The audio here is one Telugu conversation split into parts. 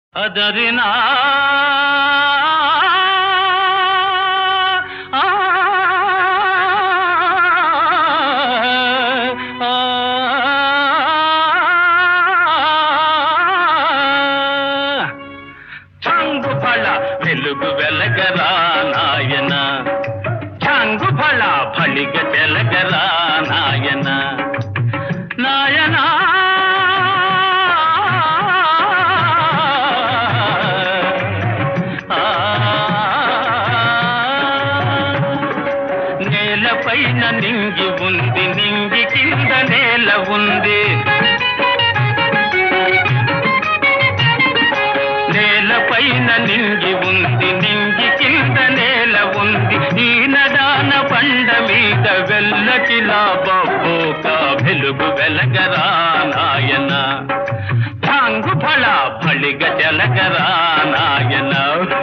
అదరినా ఆ, ఆ, చంగు ఫళ వెలుగు వెలగరా నాయన చంగు ఫళ ఫళిగ తెలగరా నాయన నాయనా నేలపైన నింగి ఉంది నింగి కింద నేల ఉంది నేలపైన నింగి ఉంది నింగి కింద నేల ఉంది ఈ నడాన పండ మీద వెల్లకిలా బొబ్బోక వెలుగు వెలగరా నాయన ఛాంగు ఫళ ఫళిగ జలగరా నాయన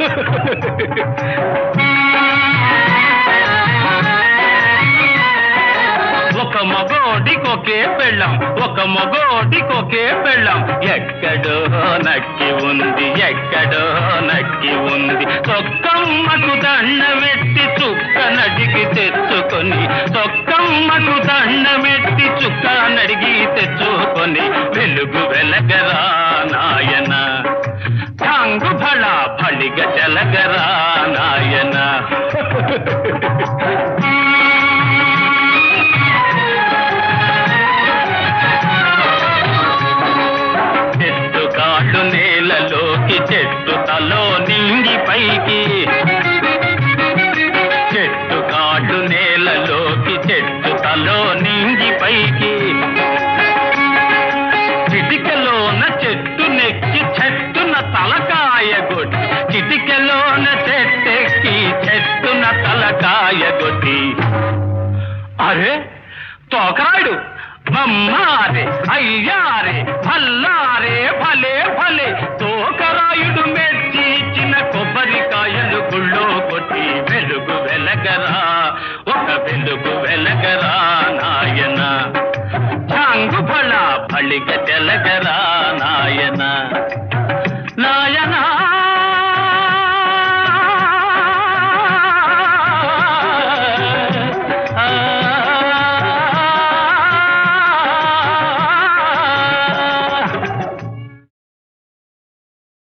ఒక మగోడికొకే పెళ్ళం ఒక మగోడికొకే పెళ్ళం ఎక్కడో నక్కి ఉంది ఎక్కడో నక్కి ఉంది తొక్కమ్మకు దండమెట్టి చుక్క నడిగి తెచ్చుకొని తొక్కమ్మకు దండమెట్టి చుక్క నడిగి తెచ్చుకొని వెలుగు వెలగరా నాయన ఛాంగు ఫళ ఫళిగ జలగరా నాయన చెట్టు కాళ్ళు నేలలోకి చెట్టు తలో నింగి పైకి చెట్టు కాళ్ళు నేలలోకి చెట్టు తలో నింగి పైకి చిటికలోన చెట్టు నెక్కి చెట్టున తలకాయ గొట్టి చిటికలోన చెట్టెక్కి చెట్టున తలకాయ గొట్టి అరే తోకాడు మమ్మారే అయ్యారే భల్లారే భలే భలే తోకరాయుడు మెచ్చి ఇచ్చిన కొబ్బరికాయలు గుళ్ళో కొట్టి వెలుగు వెలగరా ఒక వెలుగు వెలగరా నాయన చాంగు ఫళ ఫళిగ తెలగరా నాయన